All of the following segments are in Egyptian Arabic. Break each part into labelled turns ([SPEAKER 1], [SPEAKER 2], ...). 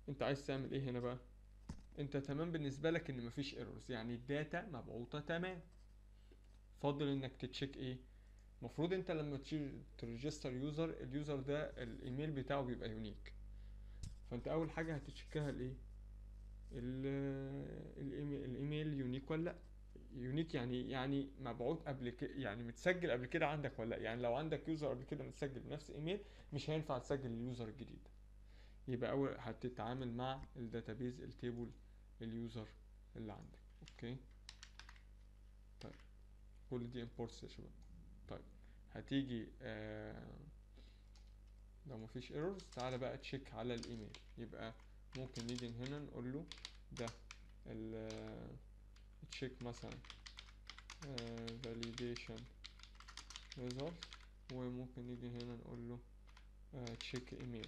[SPEAKER 1] انت عايز تعمل ايه هنا بقى انت تمام بالنسبه لك ان مفيش ايرورز يعني الداتا مبعوثه تمام فاضل انك تتشيك ايه المفروض انت لما تريجستر يوزر اليوزر ده الايميل بتاعه بيبقى يونيك فانت اول حاجه هتتشيكها الايه ال- الايميل الايميل يونيك ولا لا يونيك يعني يعني مبعوث قبل كده يعني متسجل قبل كده عندك ولا لا يعني لو عندك يوزر قبل كده متسجل بنفس ايميل مش هينفع تسجل اليوزر الجديد ده يبقى اول هتتعامل مع الداتابيز التيبل اليوزر اللي عندك اوكي طيب كل دي imports يا شباب طيب هتيجي آه لو مفيش ايرورز تعالى بقى تشيك على الايميل يبقى ممكن نيجي هنا نقول له ده ال تشيك مثلا آه validation result وممكن نيجي هنا نقول له آه check email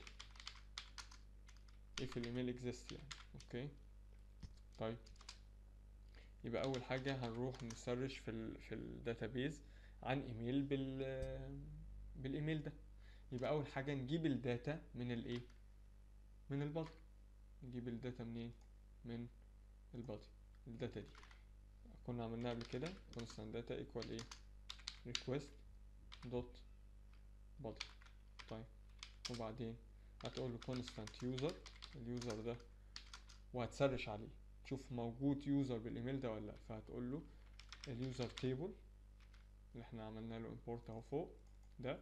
[SPEAKER 1] if الايميل exist يعني اوكي طيب يبقى اول حاجه هنروح نسرش في ال في الداتابيز عن ايميل بال بالايميل ده يبقى اول حاجه نجيب الداتا من الايه من البادي نجيب الداتا منين من البادي الداتا دي كنا عملناها قبل كده constant data equal ايه request dot body طيب وبعدين هتقول له constant user اليوزر ده وهتسرش عليه تشوف موجود يوزر بالايميل ده ولا لا فهتقول له اليوزر تيبل اللي احنا عملنا له import اهو فوق ده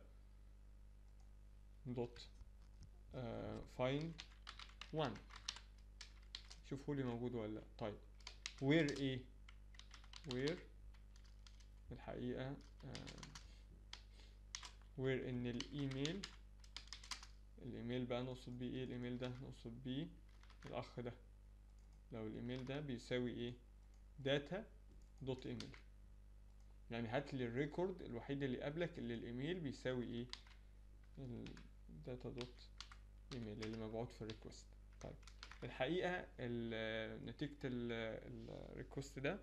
[SPEAKER 1] دوت find one شوفوا لي موجود ولا لا طيب where ايه where الحقيقة آه where ان الايميل الايميل بقى نقصد بيه ايه الايميل ده نقصد بيه الاخ ده لو الايميل ده بيساوي ايه داتا دوت ايميل يعني هات لي الريكورد الوحيد اللي قبلك اللي الايميل بيساوي ايه الداتا دوت ايميل اللي مبعوث في الريكوست طيب الحقيقة ال- نتيجة الريكوست ده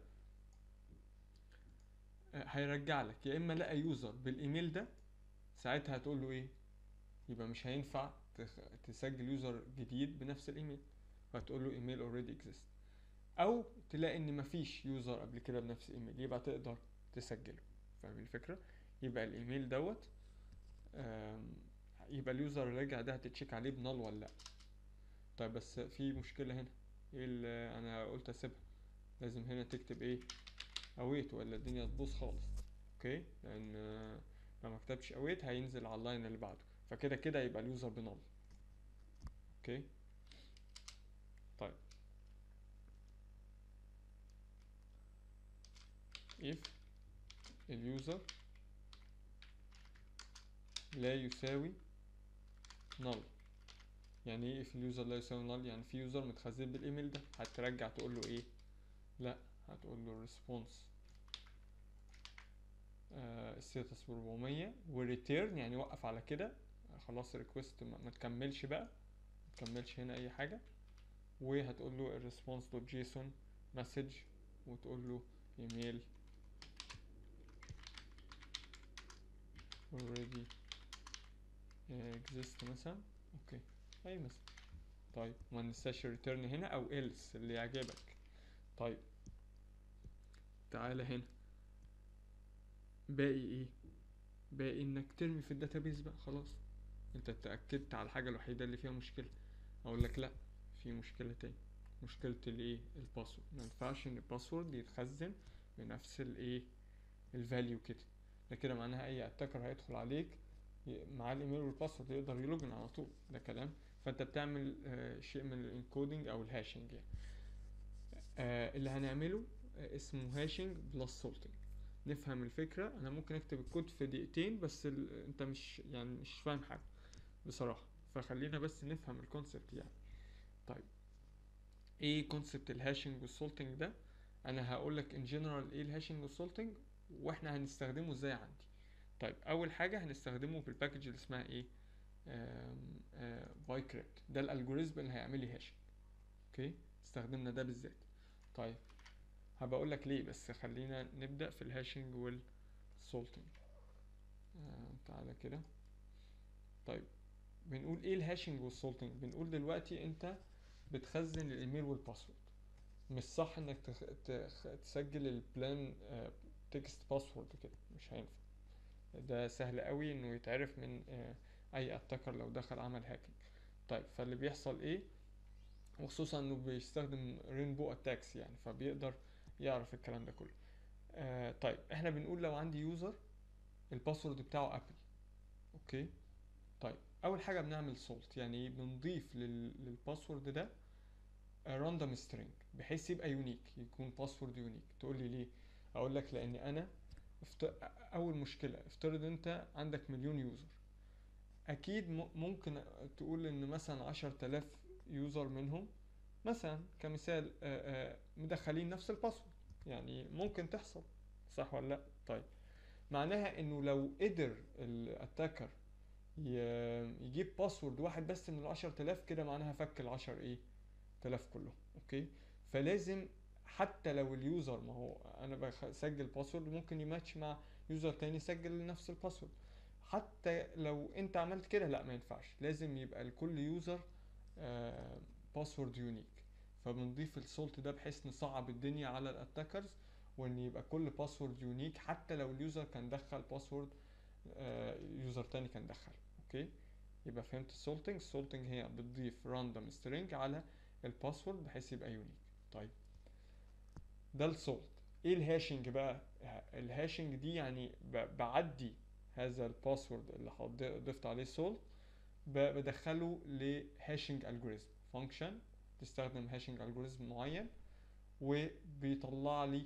[SPEAKER 1] آه، هيرجع لك يا اما لقى يوزر بالايميل ده ساعتها هتقول له ايه يبقى مش هينفع تخ- تسجل يوزر جديد بنفس الايميل فهتقول له ايميل اوريدي اكزيست او تلاقي ان مفيش يوزر قبل كده بنفس الايميل يبقى تقدر تسجله فاهم الفكره يبقى الايميل دوت آم، يبقى اليوزر اللي راجع ده هتتشيك عليه بنال ولا لا طيب بس في مشكله هنا ايه اللي انا قلت اسيبها لازم هنا تكتب ايه اويت ولا الدنيا تبوظ خالص اوكي لان آه، لو ما كتبتش اويت هينزل على اللاين اللي بعده فكده كده يبقى اليوزر بنال اوكي طيب if اليوزر لا يساوي null يعني ايه if اليوزر لا يساوي null يعني في يوزر متخزن بالايميل ده هترجع تقول له ايه لا هتقول له response ستاتس ب 400 وريتيرن يعني وقف على كده خلاص الريكوست ما ما تكملش بقى ما تكملش هنا اي حاجه وهتقول له الريسبونس دوت جيسون مسج وتقول له ايميل already exist مثلا اوكي اي مثلا طيب ما ننساش الريتيرن هنا او else اللي يعجبك طيب تعالى هنا باقي ايه باقي انك ترمي في الداتابيز بقى خلاص انت اتأكدت على الحاجة الوحيدة اللي فيها مشكلة اقول لك لا في مشكلة تاني مشكلة الايه الباسورد ما ينفعش ان الباسورد يتخزن بنفس الايه الفاليو كده ده كده معناها اي اتاكر هيدخل عليك ي- معاه الايميل والباسورد يقدر يلوجن على طول ده كلام فانت بتعمل آه، شيء من الانكودنج او الهاشنج يعني آه، اللي هنعمله آه، اسمه هاشنج بلس سولتنج نفهم الفكرة انا ممكن اكتب الكود في دقيقتين بس ال... انت مش يعني مش فاهم حاجة بصراحة فخلينا بس نفهم الكونسبت يعني طيب ايه كونسبت الهاشنج والسولتنج ده انا هقول لك ان جنرال ايه الهاشنج والسولتنج واحنا هنستخدمه ازاي عندي طيب اول حاجه هنستخدمه في الباكج اللي اسمها ايه باي كريبت ده الالجوريزم اللي هيعمل لي هاشنج اوكي استخدمنا ده بالذات طيب هبقى اقول لك ليه بس خلينا نبدا في الهاشنج والسولتنج آه تعالى كده طيب بنقول ايه الهاشنج والسولتنج بنقول دلوقتي انت بتخزن الايميل والباسورد مش صح انك تخ... تخ... تسجل البلان تكست باسورد كده مش هينفع ده سهل قوي انه يتعرف من آه، اي اتاكر لو دخل عمل هاكينج طيب فاللي بيحصل ايه وخصوصا انه بيستخدم رينبو اتاكس يعني فبيقدر يعرف الكلام ده كله آه طيب احنا بنقول لو عندي يوزر الباسورد بتاعه ابل اوكي طيب اول حاجه بنعمل سولت يعني ايه بنضيف لل... للباسورد ده راندوم سترينج بحيث يبقى يونيك يكون باسورد يونيك تقول لي ليه اقول لك لان انا افت... اول مشكله افترض انت عندك مليون يوزر اكيد م... ممكن تقول ان مثلا عشر تلاف يوزر منهم مثلا كمثال آه، آه، مدخلين نفس الباسورد يعني ممكن تحصل صح ولا لا طيب معناها انه لو قدر الاتاكر يجيب باسورد واحد بس من العشر تلاف كده معناها فك العشر ايه تلاف كلهم اوكي فلازم حتى لو اليوزر ما هو انا بسجل باسورد ممكن يماتش مع يوزر تاني يسجل نفس الباسورد حتى لو انت عملت كده لا ما ينفعش لازم يبقى لكل يوزر باسورد يونيك فبنضيف السولت ده بحيث نصعب الدنيا على الاتاكرز وان يبقى كل باسورد يونيك حتى لو اليوزر كان دخل باسورد يوزر تاني كان دخل اوكي يبقى فهمت السولتنج السولتنج هي بتضيف راندوم سترينج على الباسورد بحيث يبقى يونيك طيب ده السولت ايه الهاشنج بقى الهاشنج دي يعني ب- بعدي هذا الباسورد اللي حط- ضفت عليه سولت بدخله لهاشنج الجوريزم فانكشن تستخدم هاشنج الجوريزم معين وبيطلع لي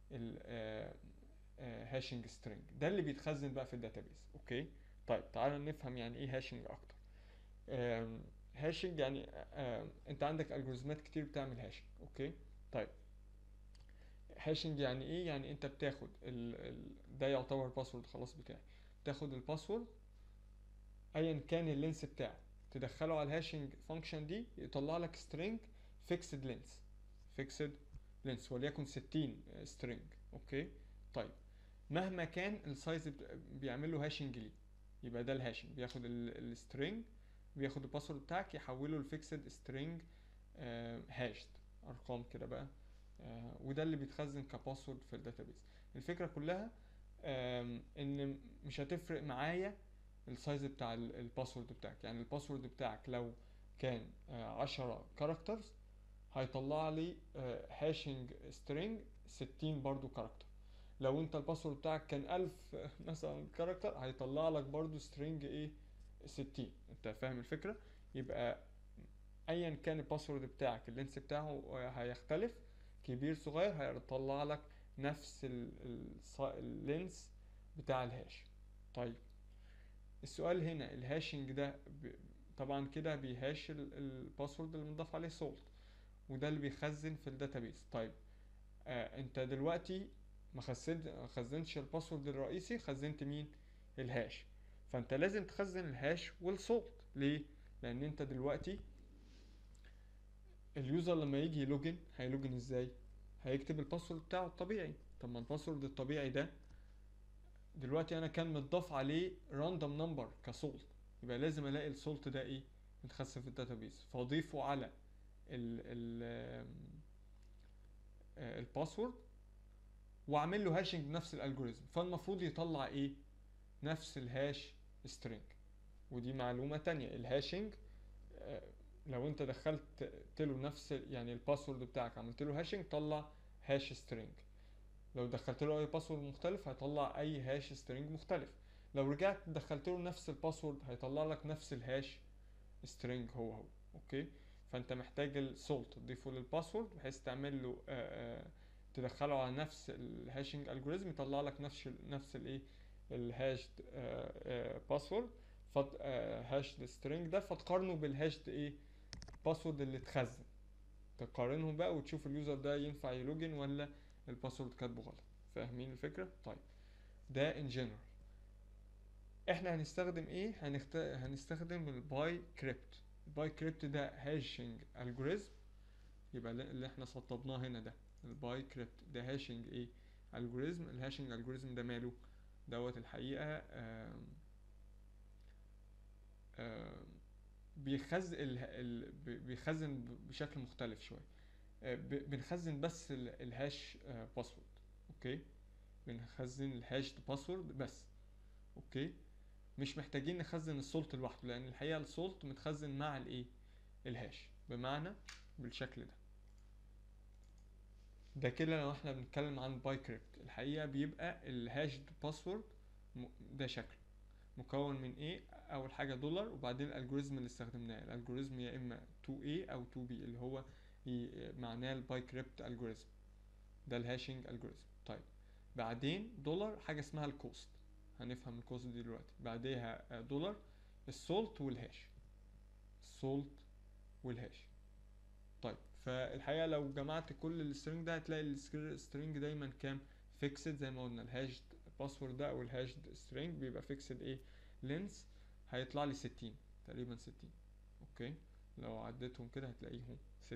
[SPEAKER 1] هاشنج سترينج ده اللي بيتخزن بقى في الداتابيس اوكي طيب تعالوا نفهم يعني ايه هاشنج اكتر هاشنج يعني آم، انت عندك الجوريزمات كتير بتعمل هاشنج اوكي طيب هاشنج يعني ايه يعني انت بتاخد ال ال ده يعتبر باسورد خلاص بتاعي تاخد الباسورد ايا كان اللينس بتاعه تدخله على الهاشنج فانكشن دي يطلع لك string fixed length fixed length وليكن 60 string اوكي طيب مهما كان السايز بيعمل له هاشنج ليه يبقى ده الهاشنج بياخد السترينج بياخد الباسورد بتاعك يحوله لفيكسد سترينج هاشد ارقام كده بقى آه، وده اللي بيتخزن كباسورد في الداتابيس الفكره كلها آم، ان مش هتفرق معايا السايز بتاع ال- الباسورد بتاعك يعني الباسورد بتاعك لو كان آه، عشرة كاركترز هيطلع لي هاشنج سترينج 60 برضو كاركتر لو انت الباسورد بتاعك كان 1000 مثلا كاركتر هيطلع لك برضو سترينج ايه 60 انت فاهم الفكره يبقى ايا كان الباسورد بتاعك اللينس بتاعه آه، هيختلف كبير صغير هيطلع لك نفس ال- الص- اللينس بتاع الهاش طيب السؤال هنا الهاشنج ده ب- طبعا كده بيهاش ال- الباسورد اللي مضاف عليه سولت وده اللي بيخزن في الداتابيس طيب آه انت دلوقتي ما خزنت ما خزنتش الباسورد الرئيسي خزنت مين الهاش فانت لازم تخزن الهاش والسولت ليه لان انت دلوقتي اليوزر لما يجي يلوجن هيلوجن ازاي هيكتب الباسورد بتاعه الطبيعي طب ما الباسورد الطبيعي ده دلوقتي انا كان متضاف عليه راندوم نمبر كسولت يبقى لازم الاقي السولت ده ايه متخزن في الداتابيس فاضيفه على ال ال آه، الباسورد واعمل له هاشنج بنفس الالجوريزم فالمفروض يطلع ايه نفس الهاش سترينج ودي معلومة تانية الهاشنج آه، لو انت دخلت له نفس يعني الباسورد بتاعك عملت له هاشنج طلع هاش سترينج لو دخلت له اي باسورد مختلف هيطلع اي هاش سترينج مختلف لو رجعت دخلت له نفس الباسورد هيطلع لك نفس الهاش سترينج هو هو اوكي فانت محتاج السولت تضيفه للباسورد بحيث تعمل له آه، آه، تدخله على نفس الهاشنج الجوريزم يطلع لك نفس ال- نفس الايه الهاشد باسورد فت هاشد سترينج ده فتقارنه بالهاشد ايه باسورد اللي اتخزن تقارنهم بقى وتشوف اليوزر ده ينفع يلوجن ولا الباسورد كاتبه غلط فاهمين الفكره طيب ده ان جنرال احنا هنستخدم ايه هنخت... هنستخدم الباي كريبت الباي كريبت ده هاشنج الجوريزم يبقى اللي اللي احنا سطبناه هنا ده الباي كريبت ده هاشنج ايه الجوريزم الهاشنج الجوريزم ده ماله دوت الحقيقه آم آم بيخزن ال... ال... بي- بيخزن ب- بشكل مختلف شويه آه، ب- بنخزن بس ال- الهاش آه، باسورد اوكي بنخزن الهاش باسورد بس اوكي مش محتاجين نخزن السولت لوحده لان الحقيقه السولت متخزن مع الايه الهاش بمعنى بالشكل ده ده كده لو احنا بنتكلم عن باي كريبت الحقيقه بيبقى الهاش باسورد ده شكله مكون من ايه اول حاجه دولار وبعدين الالجوريزم اللي استخدمناه الالجوريزم يا اما 2A او 2B اللي هو ي- معناه الباي كريبت الجوريزم ده الهاشنج الجوريزم طيب بعدين دولار حاجه اسمها الكوست هنفهم الكوست دي دلوقتي بعديها آه، دولار السولت والهاش السولت والهاش طيب فالحقيقه لو جمعت كل السترينج ده هتلاقي السترينج دايما كام فيكسد زي ما قلنا الهاش باسورد ده او الهاش سترينج بيبقى فيكسد ايه لينس هيطلع لي 60 تقريبا 60 اوكي لو عديتهم كده هتلاقيهم 60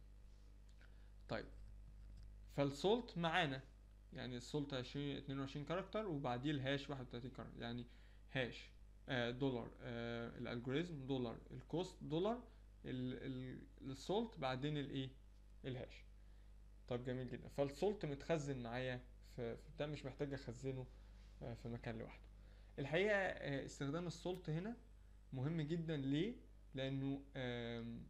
[SPEAKER 1] طيب فالسولت معانا يعني السولت 20 22 كاركتر وبعديه الهاش 31 كاركتر يعني هاش آه دولار آه الالجوريزم دولار الكوست دولار ال- ال- السولت بعدين الايه الهاش طب جميل جدا فالسولت متخزن معايا في في بتاع مش محتاج اخزنه آه، في مكان لوحده الحقيقه آه، استخدام السولت هنا مهم جدا ليه لانه آم،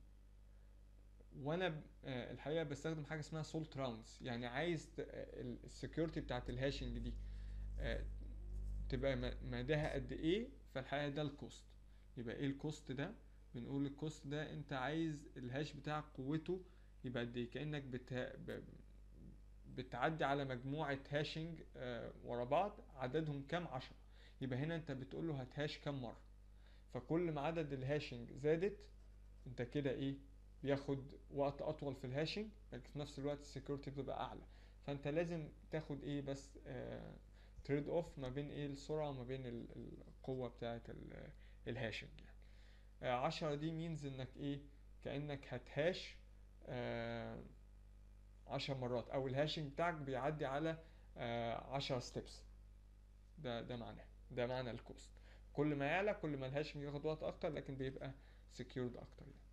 [SPEAKER 1] وانا ب- آه، الحقيقه بستخدم حاجه اسمها سولت راوندز يعني عايز السكيورتي بتاعت الهاشنج دي آه، تبقى م- مداها قد ايه فالحقيقه ده الكوست يبقى ايه الكوست ده بنقول الكوست ده انت عايز الهاش بتاعك قوته يبقى قد ايه كانك بت... ب... بتعدي على مجموعه هاشنج آه ورا بعض عددهم كام عشرة يبقى هنا انت بتقول له هتهاش كام مره فكل ما عدد الهاشنج زادت انت كده ايه بياخد وقت اطول في الهاشنج لكن في نفس الوقت السكيورتي بتبقى اعلى فانت لازم تاخد ايه بس آه تريد اوف ما بين ايه السرعه وما بين ال- القوه بتاعه ال- الهاشنج يعني آه، عشرة دي مينز انك ايه كأنك هتهاش آه، عشر مرات او الهاشنج بتاعك بيعدي على آه، عشرة ستيبس ده ده معناه ده معنى الكوست كل ما يعلى كل ما الهاشنج ياخد وقت اكتر لكن بيبقى سكيورد اكتر يعني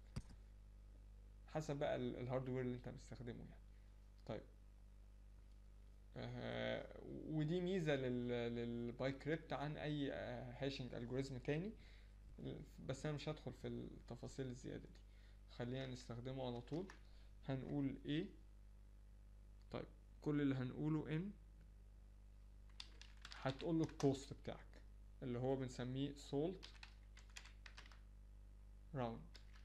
[SPEAKER 1] حسب بقى ال- الهاردوير اللي انت مستخدمه يعني طيب آه ودي ميزة لل للباي كريبت عن اي هاشنج الجوريزم تاني بس انا مش هدخل في التفاصيل الزيادة دي خلينا نستخدمه على طول هنقول ايه طيب كل اللي هنقوله ان هتقول له الكوست بتاعك اللي هو بنسميه salt round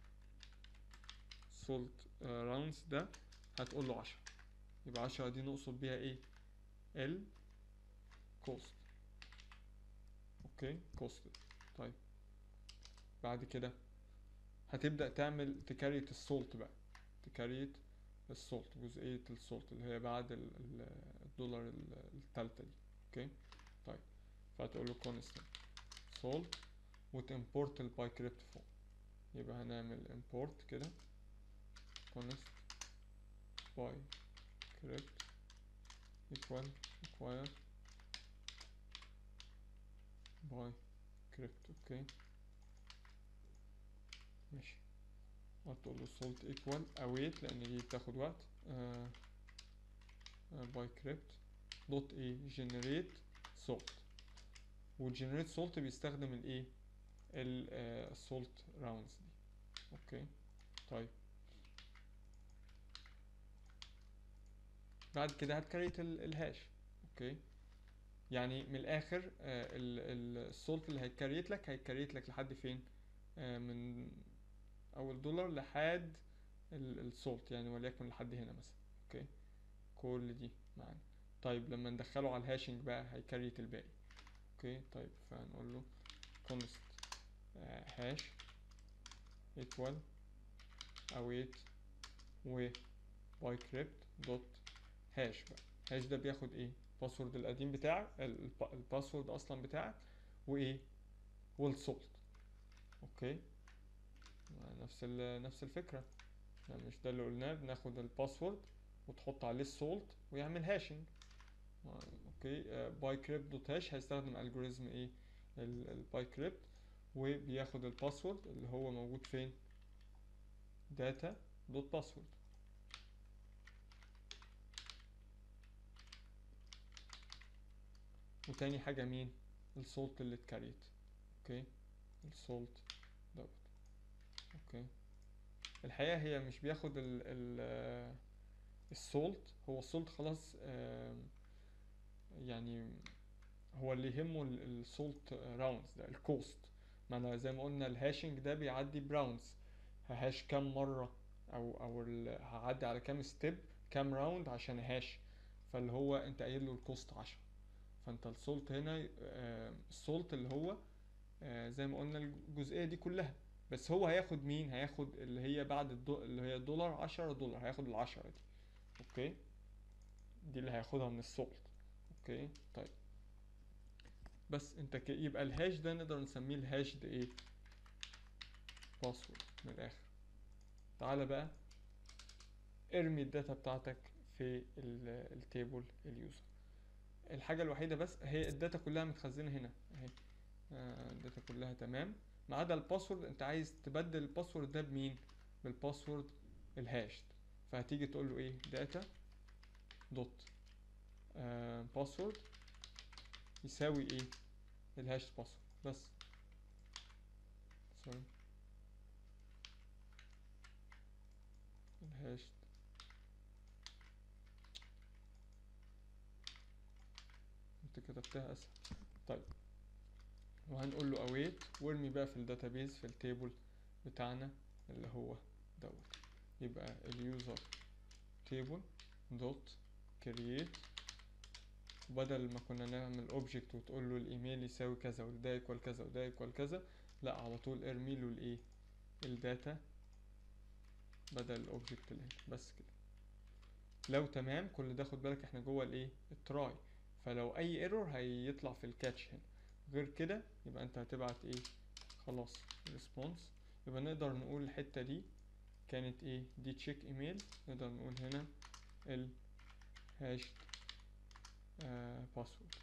[SPEAKER 1] salt راوندز ده هتقول له عشرة يبقى عشرة دي نقصد بيها ايه ال cost اوكي cost طيب بعد كده هتبدأ تعمل تكريت السولت بقى تكريت السولت جزئية السولت اللي هي بعد ال- ال- الدولار ال- التالتة دي اوكي طيب فهتقول له constant salt وتimport الباي كريبت فوق يبقى هنعمل import كده const باي كريبت equal require باي كريبت اوكي ماشي هتقول له salt equal await لان دي بتاخد وقت آه باي كريبت دوت ايه generate salt والجنريت سولت بيستخدم الايه السولت راوندز دي اوكي طيب بعد كده هتكريت ال- الهاش اوكي يعني من الاخر السولت اللي هيكريت لك هيكريت لك لحد فين آه، من اول دولار لحد السولت يعني وليكن لحد هنا مثلا اوكي كل دي معانا طيب لما ندخله على الهاشنج بقى هيكريت الباقي اوكي طيب فهنقول له const هاش equal await و bycrypt دوت هاش بقى هاش ده بياخد ايه الباسورد القديم بتاعك ال- الب- الباسورد اصلا بتاعك وايه والسولت اوكي نفس ال- نفس الفكره يعني مش ده اللي قلناه بناخد الباسورد وتحط عليه السولت ويعمل هاشنج اوكي باي كريبت دوت هاش هيستخدم الجوريزم ايه الباي كريبت وبياخد الباسورد اللي هو موجود فين داتا دوت باسورد وتاني حاجة مين السولت اللي اتكريت اوكي السولت دوت اوكي الحقيقة هي مش بياخد ال ال السولت هو السولت خلاص آم، يعني هو اللي يهمه السولت راوندز ده الكوست ما انا زي ما قلنا الهاشنج ده بيعدي براوندز ههاش كام مرة او او ال- هعدي على كام ستيب كام راوند عشان اهاش فاللي هو انت قايل له الكوست عشرة فانت السولت هنا آه، السولت اللي هو آه، زي ما قلنا الجزئية دي كلها بس هو هياخد مين هياخد اللي هي بعد الدو... اللي هي دولار عشرة دولار هياخد العشرة دي اوكي دي اللي هياخدها من السولت اوكي طيب بس انت ك... يبقى الهاش ده نقدر نسميه الهاش ده ايه باسورد من الاخر تعالى بقى ارمي الداتا بتاعتك في ال- التيبل اليوزر الحاجة الوحيدة بس هي الداتا كلها متخزنة هنا اهي آه، الداتا كلها تمام ما عدا الباسورد انت عايز تبدل الباسورد ده بمين بالباسورد الهاش فهتيجي تقول له ايه داتا دوت باسورد يساوي ايه الهاش باسورد بس سوري الهاش انت كتبتها اسهل طيب وهنقول له await وارمي بقى في الداتابيز في التيبل بتاعنا اللي هو دوت يبقى اليوزر تيبل دوت create بدل ما كنا نعمل اوبجكت وتقول له الايميل يساوي كذا وده يكوال كذا وده يكوال كذا لا على طول ارمي له الايه الداتا بدل الاوبجكت اللي هنا بس كده لو تمام كل ده خد بالك احنا جوه الايه التراي فلو اي ايرور هيطلع في الكاتش هنا غير كده يبقى انت هتبعت ايه خلاص ريسبونس يبقى نقدر نقول الحتة دي كانت ايه دي تشيك ايميل نقدر نقول هنا ال هاش باسورد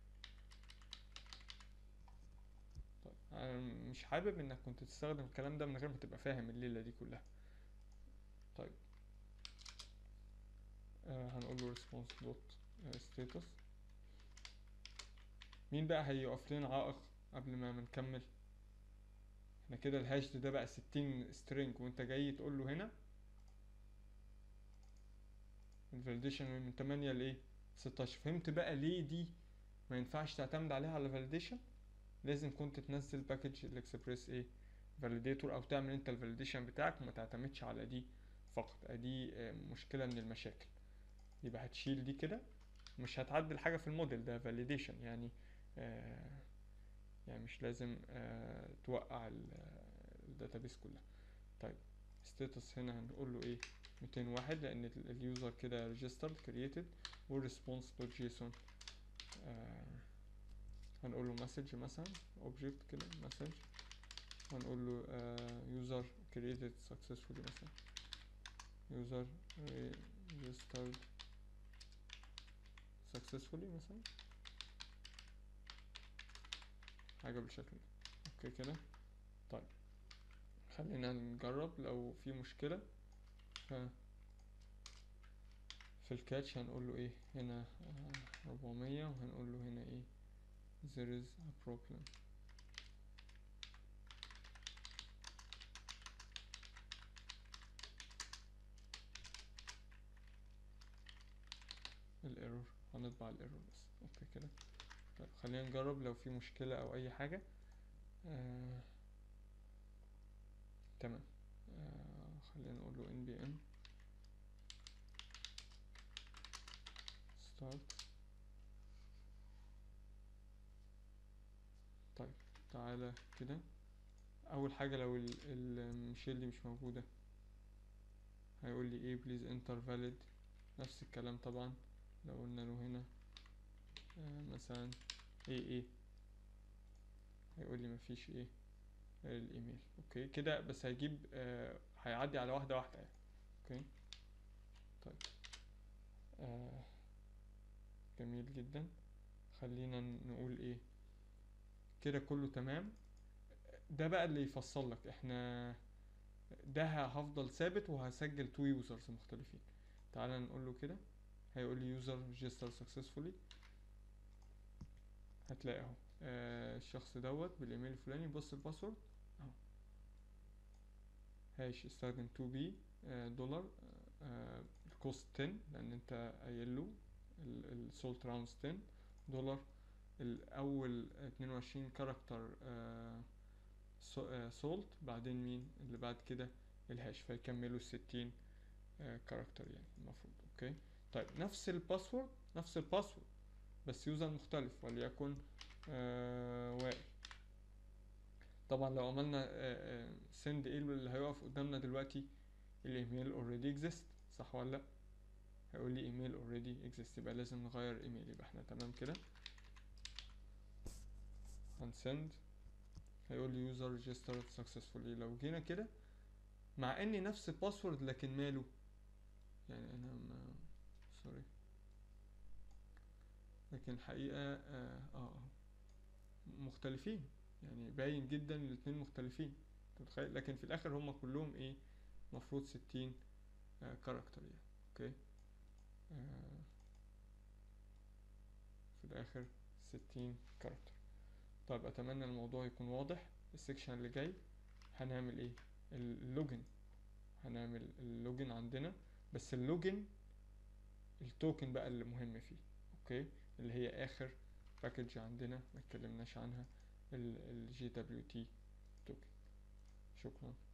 [SPEAKER 1] طيب انا مش حابب انك كنت تستخدم الكلام ده من غير ما تبقى فاهم الليلة دي كلها طيب آه هنقول له response dot status مين بقى هيقف لنا عائق قبل ما نكمل احنا كده الهاش ده بقى ستين سترينج وانت جاي تقول له هنا الفاليديشن من تمانية لايه ستاشر فهمت بقى ليه دي ما ينفعش تعتمد عليها على فاليديشن لازم كنت تنزل باكج الاكسبريس ايه فاليديتور او تعمل انت الفاليديشن بتاعك وما تعتمدش على دي فقط ادي آه، مشكلة من المشاكل يبقى هتشيل دي كده مش هتعدل حاجة في الموديل ده فاليديشن يعني آه يعني مش لازم آه توقع الداتابيس كلها طيب ستاتس هنا هنقول له ايه 201 لان ال- اليوزر كده registered created والريسبونس دوت جيسون هنقول له مسج مثلا object كده مسج هنقول له user created successfully مثلا user registered successfully مثلا حاجة بالشكل ده اوكي كده طيب خلينا نجرب لو في مشكلة ف في الكاتش هنقول له ايه هنا أربعمية وهنقول له هنا ايه there is a problem الايرور هنطبع الايرور بس اوكي كده طيب خلينا نجرب لو في مشكلة او اي حاجة آه. تمام آه. خلينا نقول له npm start طيب تعالى كده اول حاجة لو ال- المشيل دي مش موجودة هيقول لي ايه please enter valid نفس الكلام طبعا لو قلنا له هنا آه مثلا ايه ايه هيقول لي مفيش ايه الايميل اوكي كده بس هيجيب آه هيعدي على واحدة واحدة يعني اوكي طيب آه جميل جدا خلينا نقول ايه كده كله تمام ده بقى اللي يفصل لك احنا ده هفضل ثابت وهسجل تو يوزرز مختلفين تعال نقول له كده هيقول لي يوزر ريجستر سكسسفولي هتلاقي اهو آه الشخص دوت بالايميل الفلاني بص الباسورد اهو هاش استخدم 2 بي دولار آه الكوست 10 لان انت قايل له السولت راوندز 10 دولار الاول 22 كاركتر سولت بعدين مين اللي بعد كده الهاش فيكملوا 60 كاركتر يعني المفروض اوكي طيب نفس الباسورد نفس الباسورد بس يوزر مختلف وليكن آه وائل طبعا لو عملنا سند ايه اللي هيقف قدامنا دلوقتي الايميل اوريدي اكزيست صح ولا لا هيقول لي ايميل اوريدي اكزيست يبقى لازم نغير ايميل يبقى احنا تمام كده هنسند هيقول لي يوزر ريجسترد سكسسفولي لو جينا كده مع اني نفس الباسورد لكن ماله يعني انا ما سوري لكن الحقيقة اه, آه مختلفين يعني باين جدا الاتنين مختلفين تتخيل لكن في الاخر هما كلهم ايه مفروض ستين آه كاركتر يعني اوكي آه في الاخر ستين كاركتر طيب اتمنى الموضوع يكون واضح السكشن اللي جاي هنعمل ايه اللوجن هنعمل اللوجن عندنا بس اللوجن التوكن بقى اللي مهم فيه اوكي اللي هي اخر باكج عندنا ما اتكلمناش عنها الجي دبليو تي توكن شكرا